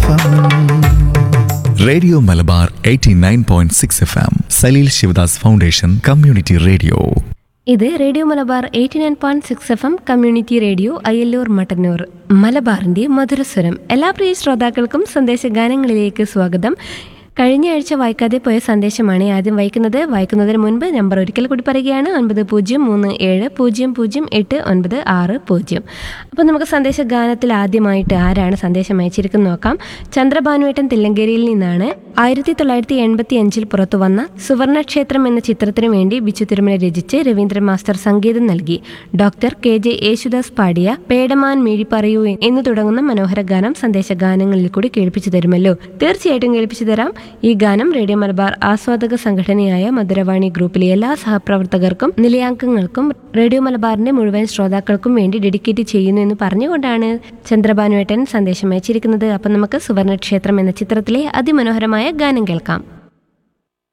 M radio Malabar 89.6 F M Saleel Sivadas foundation community radio ഇത് radio Malabar eighty nine point six F M community radio Ayyalloor Mattannur മലബാറിന്റെ മധുരസ്വരം എല്ലാ പ്രിയ ശ്രോതാക്കൾക്കും സന്ദേശ ഗാനങ്ങളിലേക്ക് സ്വാഗതം കഴിഞ്ഞ ആഴ്ച വായിക്കാതെ പോയ സന്ദേശമാണ് ആദ്യം വായിക്കുന്നത് വായിക്കുന്നതിന് മുൻപ് നമ്പർ ഒരിക്കൽ കൂടി പറയുകയാണ് ഒൻപത് പൂജ്യം മൂന്ന് ഏഴ് പൂജ്യം പൂജ്യം എട്ട് ഒൻപത് ആറ് പൂജ്യം അപ്പോൾ നമുക്ക് സന്ദേശ ഗാനത്തിൽ ആദ്യമായിട്ട് ആരാണ് സന്ദേശം അയച്ചിരിക്കുന്നത് നോക്കാം ചന്ദ്രഭാനുവേട്ടൻ തില്ലങ്കേരിയിൽ നിന്നാണ് ആയിരത്തി തൊള്ളായിരത്തി എൺപത്തി അഞ്ചിൽ പുറത്തു വന്ന സുവർണക്ഷേത്രം എന്ന ചിത്രത്തിനു വേണ്ടി ബിച്ചു തിരുമല രചിച്ച് രവീന്ദ്രൻ മാസ്റ്റർ സംഗീതം നൽകി ഡോക്ടർ കെ ജെ യേശുദാസ് പാടിയ പേടമാൻ മിഴി പറയൂ എന്ന് തുടങ്ങുന്ന മനോഹര ഗാനം സന്ദേശ ഗാനങ്ങളിൽ കൂടി കേൾപ്പിച്ചു തരുമല്ലോ തീർച്ചയായിട്ടും കേൾപ്പിച്ചു തരാം ഈ ഗാനം റേഡിയോ മലബാർ ആസ്വാദക സംഘടനയായ മധുരവാണി ഗ്രൂപ്പിലെ എല്ലാ സഹപ്രവർത്തകർക്കും നിലയാംഗങ്ങൾക്കും റേഡിയോ മലബാറിന്റെ മുഴുവൻ ശ്രോതാക്കൾക്കും വേണ്ടി ഡെഡിക്കേറ്റ് ചെയ്യുന്നു എന്ന് പറഞ്ഞുകൊണ്ടാണ് ചന്ദ്രഭാനുവേട്ടൻ സന്ദേശം അയച്ചിരിക്കുന്നത് അപ്പം നമുക്ക് സുവർണക്ഷേത്രം എന്ന ചിത്രത്തിലെ അതിമനോഹരമായ ഗാനം കേൾക്കാം